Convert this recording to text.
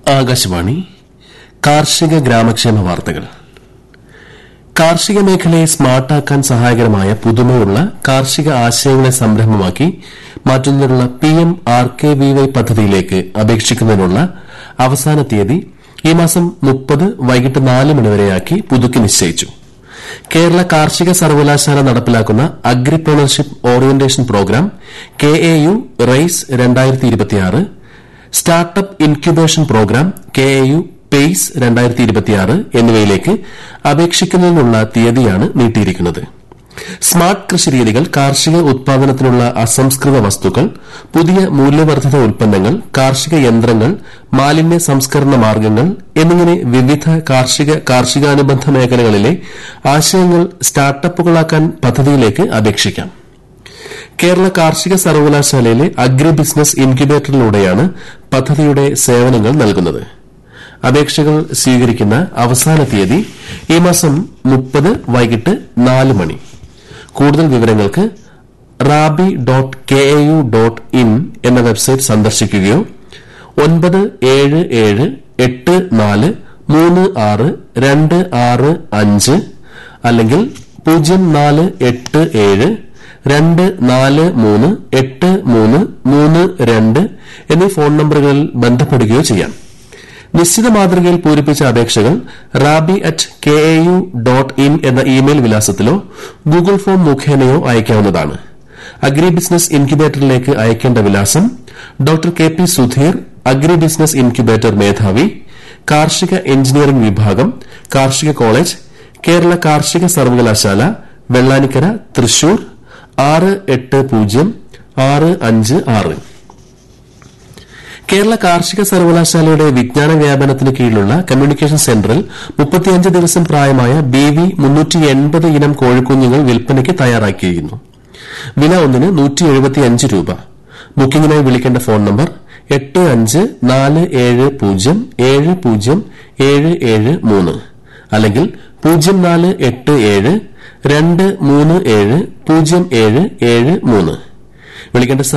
ആകാശവാണി കാർഷിക ഗ്രാമക്ഷേമ വാർത്തകൾ കാർഷിക മേഖലയെ സ്മാർട്ടാക്കാൻ സഹായകരമായ പുതുമയുള്ള കാർഷിക ആശയങ്ങളെ സംരംഭമാക്കി മാറ്റുന്നതിനുള്ള PM R K V Y പദ്ധതിയിലേക്ക് അപേക്ഷിക്കുന്നതിനുള്ള അവസാന തീയതി ഈ മാസം മുപ്പത് വൈകിട്ട് നാല് മണിവരെയാക്കി പുതുക്കി നിശ്ചയിച്ചു കേരള കാർഷിക സർവകലാശാല നടപ്പിലാക്കുന്ന agripreneurship orientation programme K A U raise startup incubation programme K A U pace എന്നിവയിലേക്ക് അപേക്ഷിക്കുന്നതിനുള്ള തീയതിയാണ് നീട്ടിയിരിക്കുന്നത് സ്മാർട്ട് കൃഷിരീതികൾ കാർഷിക ഉത്പാദനത്തിനുള്ള അസംസ്കൃത വസ്തുക്കൾ പുതിയ മൂല്യവർദ്ധിത ഉൽപ്പന്നങ്ങൾ കാർഷിക യന്ത്രങ്ങൾ മാലിന്യ സംസ്കരണ മാർഗ്ഗങ്ങൾ എന്നിങ്ങനെ വിവിധ കാർഷിക കാർഷികാനുബന്ധ മേഖലകളിലെ ആശയങ്ങൾ സ്റ്റാർട്ടപ്പുകളാക്കാൻ പദ്ധതിയിലേക്ക് അപേക്ഷിക്കാം കേരള കാർഷിക സർവകലാശാലയിലെ അഗ്രി ബിസിനസ് ഇൻക്യുബേറ്ററിലൂടെയാണ് പദ്ധതിയുടെ സേവനങ്ങൾ നൽകുന്നത് അപേക്ഷകൾ സ്വീകരിക്കുന്ന അവസാന തീയതി ഈ മാസം മുപ്പത് വൈകിട്ട് നാല് മണി കൂടുതൽ വിവരങ്ങൾക്ക് RABI dot K A U dot in എന്ന വെബ്സൈറ്റ് സന്ദർശിക്കുകയോ ഒൻപത് ഏഴ് ഏഴ് എട്ട് നാല് മൂന്ന് ആറ് രണ്ട് ആറ് അഞ്ച് അല്ലെങ്കിൽ പൂജ്യം നാല് എട്ട് ഏഴ് രണ്ട് നാല് മൂന്ന് എട്ട് മൂന്ന് മൂന്ന് രണ്ട് എന്നീ ഫോൺ നമ്പറുകളിൽ ബന്ധപ്പെടുകയോ ചെയ്യാം നിശ്ചിത മാതൃകയിൽ പൂരിപ്പിച്ച അപേക്ഷകൾ RABI at K A U dot in എന്ന ഇമെയിൽ വിലാസത്തിലോ ഗൂഗിൾ ഫോം മുഖേനയോ അയക്കാവുന്നതാണ് അഗ്രി ബിസിനസ് ഇൻക്യുബേറ്ററിലേക്ക് അയക്കേണ്ട വിലാസം doctor K P Sudheer agri business incubator മേധാവി കാർഷിക എഞ്ചിനീയറിംഗ് വിഭാഗം കാർഷിക കോളേജ് കേരള കാർഷിക സർവകലാശാല വെള്ളാനിക്കര തൃശൂർ ആറ് എട്ട് പൂജ്യം ആറ് അഞ്ച് ആറ് കേരള കാർഷിക സർവകലാശാലയുടെ വിജ്ഞാന വ്യാപനത്തിന് കീഴിലുള്ള കമ്മ്യൂണിക്കേഷൻ സെന്ററിൽ മുപ്പത്തിയഞ്ച് ദിവസം പ്രായമായ ബി വി ഇനം കോഴിക്കുഞ്ഞുങ്ങൾ വിൽപ്പനയ്ക്ക് തയ്യാറാക്കിയിരിക്കുന്നു വില ഒന്നിന് രൂപ ബുക്കിംഗിനായി വിളിക്കേണ്ട ഫോൺ നമ്പർ എട്ട് അഞ്ച് നാല് ഏഴ് പൂജ്യം ഏഴ് പൂജ്യം ഏഴ് ഏഴ് മൂന്ന് അല്ലെങ്കിൽ പൂജ്യം നാല് എട്ട് ഏഴ് രണ്ട് മൂന്ന് ഏഴ് പൂജ്യം ഏഴ് ഏഴ് മൂന്ന് വിളിക്കേണ്ട